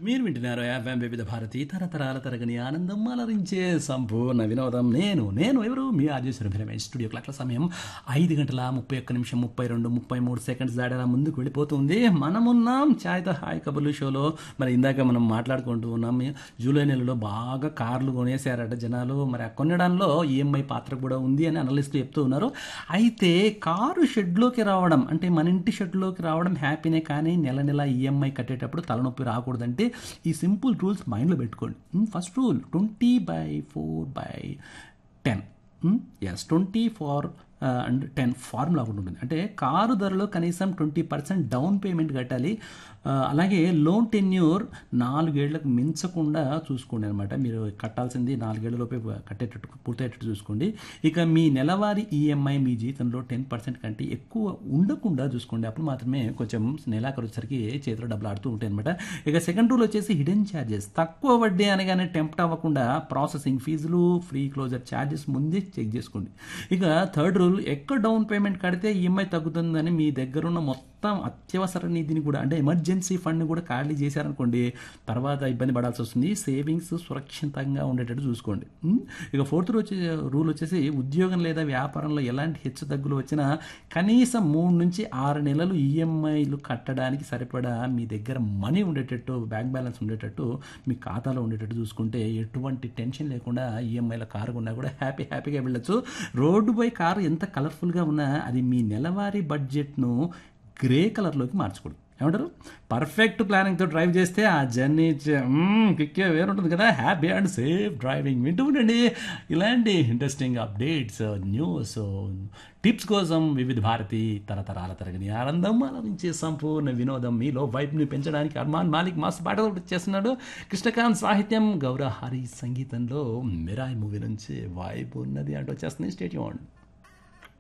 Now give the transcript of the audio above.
మీరు వింటున్నారు ఎఫ్ఎం వివిధ భారతి తరతరాల తరగని ఆనందం అలరించే సంపూర్ణ వినోదం నేను నేను ఎవరు మీ ఆర్జేశ్వర రమేష్ స్టూడియో క్లాక్ల సమయం ఐదు గంటల ముప్పై ఒక్క నిమిషం ముప్పై రెండు ముప్పై మూడు సెకండ్స్ దాడేలా ముందుకు వెళ్ళిపోతుంది మనమున్నాం ఛాయ్తో హాయ్ కబుర్లు షోలో మరి ఇందాక మనం మాట్లాడుకుంటూ ఉన్నాం జూలై నెలలో బాగా కార్లు కొనేసారట జనాలు మరి ఆ కొనడంలో ఈఎంఐ పాత్ర కూడా ఉంది అని అనలిస్టులు చెప్తూ ఉన్నారు అయితే కారు షెడ్లోకి రావడం అంటే మన ఇంటి షెడ్లోకి రావడం హ్యాపీనే కానీ నెల నెల ఈఎంఐ కట్టేటప్పుడు తలనొప్పి రాకూడదంటే ఈ సింపుల్ రూల్స్ మైండ్లో పెట్టుకోండి first rule twenty by four by ten S twenty four and ten formula ఒకటి ఉంటుంది అంటే కారు ధరలో కనీసం ట్వంటీ పర్సెంట్ డౌన్ పేమెంట్ కట్టాలి ఆ, అలాగే లోన్ టెన్యూర్ నాలుగేళ్లకు మించకుండా చూసుకోండి అనమాట మీరు కట్టాల్సింది నాలుగేళ్లలోపే కట్టేటట్టు పూర్తయ్యేటట్టు చూసుకోండి ఇక మీ నెలవారీ ఈఎంఐ మీ జీతంలో టెన్ పర్సెంట్ కంటే ఎక్కువ ఉండకుండా చూసుకోండి అప్పుడు మాత్రమే కొంచెం నెలాఖరు వచ్చేసరికి చేతిలో డబ్బులు ఆడుతూ ఉంటాయి అనమాట ఇక సెకండ్ రూల్ వచ్చేసి హిడెన్ ఛార్జెస్ తక్కువ వడ్డీ అనగానే టెంప్ట్ అవ్వకుండా ప్రాసెసింగ్ ఫీజులు ఫ్రీ క్లోజర్ ఛార్జెస్ ముందే చెక్ చేసుకోండి ఇక థర్డ్ రూల్ ఎక్కువ డౌన్ పేమెంట్ కడితే ఈఎంఐ తగ్గుతుందని మీ దగ్గరున్న మొత్తం అత్యవసర నిధిని కూడా అంటే ఎమర్జెన్సీ ఫండ్ కూడా ఖాళీ చేశారనుకోండి తర్వాత ఇబ్బంది పడాల్సి వస్తుంది సేవింగ్స్ సురక్షితంగా ఉండేటట్టు చూసుకోండి ఉం? ఇక ఫోర్త్ వచ్చే రూల్ వచ్చేసి ఉద్యోగం లేదా వ్యాపారంలో ఎలాంటి హెచ్చు తగ్గులు వచ్చినా కనీసం మూడు నుంచి ఆరు నెలలు ఈఎంఐలు కట్టడానికి సరిపడా మీ దగ్గర మనీ ఉండేటట్టు బ్యాంక్ బ్యాలెన్స్ ఉండేటట్టు మీ ఖాతాలో ఉండేటట్టు చూసుకుంటే ఎటువంటి టెన్షన్ లేకుండా ఈఎంఐల కారు ఉన్నా కూడా హ్యాపీ హ్యాపీగా వెళ్ళొచ్చు రోడ్డుపై కారు ఎంత కలర్ఫుల్గా ఉన్నా అది మీ నెలవారీ బడ్జెట్ను గ్రే కలర్లోకి మార్చకూడదు ఏమంటారు పర్ఫెక్ట్ ప్లానింగ్తో డ్రైవ్ చేస్తే ఆ జర్నీ కిక్కే వేరుంటుంది కదా హ్యాపీ అండ్ సేఫ్ డ్రైవింగ్ వింటూ ఉండండి ఇలాంటి ఇంట్రెస్టింగ్ అప్డేట్స్ న్యూస్ టిప్స్ కోసం వివిధ భారతి తరతరాల తరగని ఆనందం ఆనందించే సంపూర్ణ వినోదం మీలో వైబ్ని పెంచడానికి అర్మాన్ మాలిక్ మాస్ పాట చేస్తున్నాడు కృష్ణకాంత్ సాహిత్యం గౌరహరి సంగీతంలో మిరాయ్ మూవీ నుంచి వైబ్ ఉన్నది అంటూ వచ్చేస్తుంది స్టేట్